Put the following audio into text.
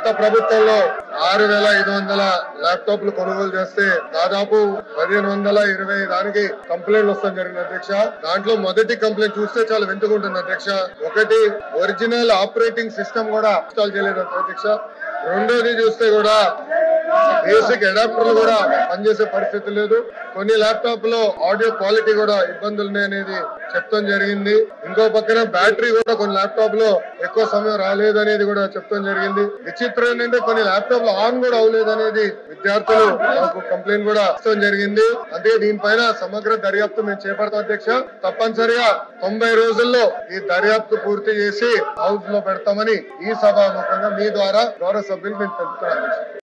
ప్రభుత్వంలో ఆరు వేల ఐదు వందల ల్యాప్టాప్లు కొనుగోలు చేస్తే దాదాపు పదిహేను వందల ఇరవై దానికి కంప్లైంట్లు వస్తాం జరిగింది అధ్యక్ష దాంట్లో మొదటి కంప్లైంట్ చూస్తే చాలా వింటుకుంటుంది అధ్యక్ష ఒకటి ఒరిజినల్ ఆపరేటింగ్ సిస్టమ్ కూడా ఇన్స్టాల్ చేయలేదు అధ్యక్ష రెండోది చూస్తే కూడా బేసిక్ అడాప్టర్లు కూడా పనిచేసే పరిస్థితి లేదు కొన్ని ల్యాప్టాప్ లో ఆడియో క్వాలిటీ కూడా ఇబ్బందులు ఉన్నాయనేది చెప్తాం జరిగింది ఇంకో పక్కన బ్యాటరీ కూడా కొన్ని ల్యాప్టాప్ లో ఎక్కువ సమయం రాలేదు అనేది కూడా చెప్తాం జరిగింది విచిత్రం ఏంటంటే కొన్ని ల్యాప్టాప్ లో ఆన్ కూడా అవ్వలేదు అనేది విద్యార్థులు మాకు కంప్లైంట్ కూడా ఇస్తాం జరిగింది అంటే దీనిపైన సమగ్ర దర్యాప్తు మేము చేపడతాం అధ్యక్ష తప్పనిసరిగా తొంభై రోజుల్లో ఈ దర్యాప్తు పూర్తి చేసి హౌస్ లో పెడతామని ఈ సభాముఖంగా మీ ద్వారా గౌరవ సభ్యులు మేము తెలుపుతున్నాం అధ్యక్ష